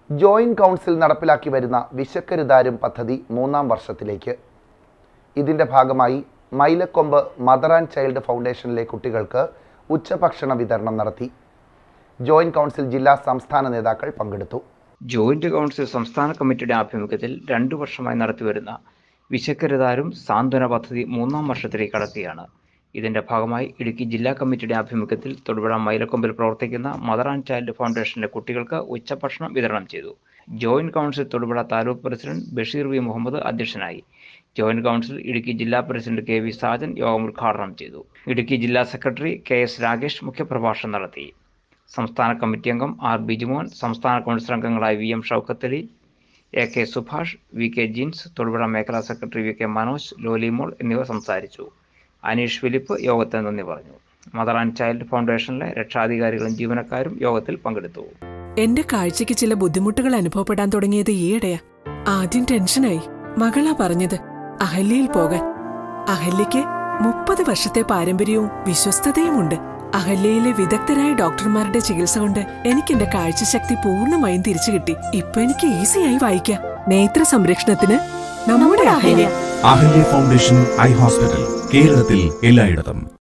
joint council നടപ്പിലാക്കി വരുന്ന വിശക്കരുതാരും പദ്ധതി മൂന്നാം വർഷത്തിലേക്ക് ഇതിന്റെ ഭാഗമായി മൈലക്കൊമ്പ് മദർ ആൻഡ് ചൈൽഡ് ഫൗണ്ടേഷനിലെ കുട്ടികൾക്ക് ഉച്ചഭക്ഷണ വിതരണം നടത്തി ജോയിന്റ് കൗൺസിൽ ജില്ലാ സംസ്ഥാന നേതാക്കൾ പങ്കെടുത്തു ജോയിന്റ് കൗൺസിൽ സംസ്ഥാന കമ്മിറ്റിയുടെ ആഭിമുഖ്യത്തിൽ രണ്ടു വർഷമായി നടത്തിവരുന്ന വിശക്കരുതാരും സാന്ത്വന പദ്ധതി മൂന്നാം വർഷത്തിലേക്ക് കടക്കുകയാണ് ഇതിന്റെ ഭാഗമായി ഇടുക്കി ജില്ലാ കമ്മിറ്റിയുടെ ആഭിമുഖ്യത്തിൽ തൊടുപുഴ മൈലക്കൊമ്പിൽ പ്രവർത്തിക്കുന്ന മദർ ആൻഡ് ചൈൽഡ് ഫൗണ്ടേഷനിലെ കുട്ടികൾക്ക് ഉച്ചഭക്ഷണം വിതരണം ചെയ്തു joint council Thodupuzha taluk president Basheer V Muhammad അധ്യക്ഷനായി ജോയിന്റ് കൗൺസിൽ ഇടുക്കി ജില്ലാ പ്രസിഡന്റ് കെ വി സാജൻ യോഗം ഉദ്ഘാടനം ചെയ്തു ഇടുക്കി ജില്ലാ സെക്രട്ടറി കെ എസ് രാകേഷ് മുഖ്യപ്രഭാഷണം നടത്തി സംസ്ഥാന കമ്മിറ്റി അംഗം ആർ ബിജുമോൻ സംസ്ഥാന കൗൺസിൽ അംഗങ്ങളായ V M Shoukathali A K Subhash V K Jins Thodupuzha മേഖലാ secretary V K Manoj Lolimol എന്നിവർ സംസാരിച്ചു അനീഷ് ഫിലിപ്പ് യോഗത്തിൽ നന്ദി പറഞ്ഞു മദർ ആൻഡ് ചൈൽഡ് ഫൗണ്ടേഷനിലെ രക്ഷാധികാരികളും ജീവനക്കാരും യോഗത്തിൽ പങ്കെടുത്തു എന്റെ കാഴ്ചയ്ക്ക് ചില ബുദ്ധിമുട്ടുകൾ അനുഭവപ്പെടാൻ തുടങ്ങിയത് ഈയിടെയാ ആദ്യം ടെൻഷനായി മകളാ പറഞ്ഞത് അഹല്യയിൽ പോകാൻ അഹല്യയ്ക്ക് മുപ്പത് വർഷത്തെ പാരമ്പര്യവും വിശ്വസ്തതയുമുണ്ട് അഹല്യയിലെ വിദഗ്ധരായ ഡോക്ടർമാരുടെ ചികിത്സ കൊണ്ട് എനിക്ക് എന്റെ കാഴ്ചശക്തി പൂർണ്ണമായും തിരിച്ചു കിട്ടി ഇപ്പൊ എനിക്ക് ഈസിയായി വായിക്കാം നേത്ര സംരക്ഷണത്തിന് നമ്മുടെ Ahalya Ahalya foundation eye hospital കേരളത്തിൽ എല്ലായിടത്തും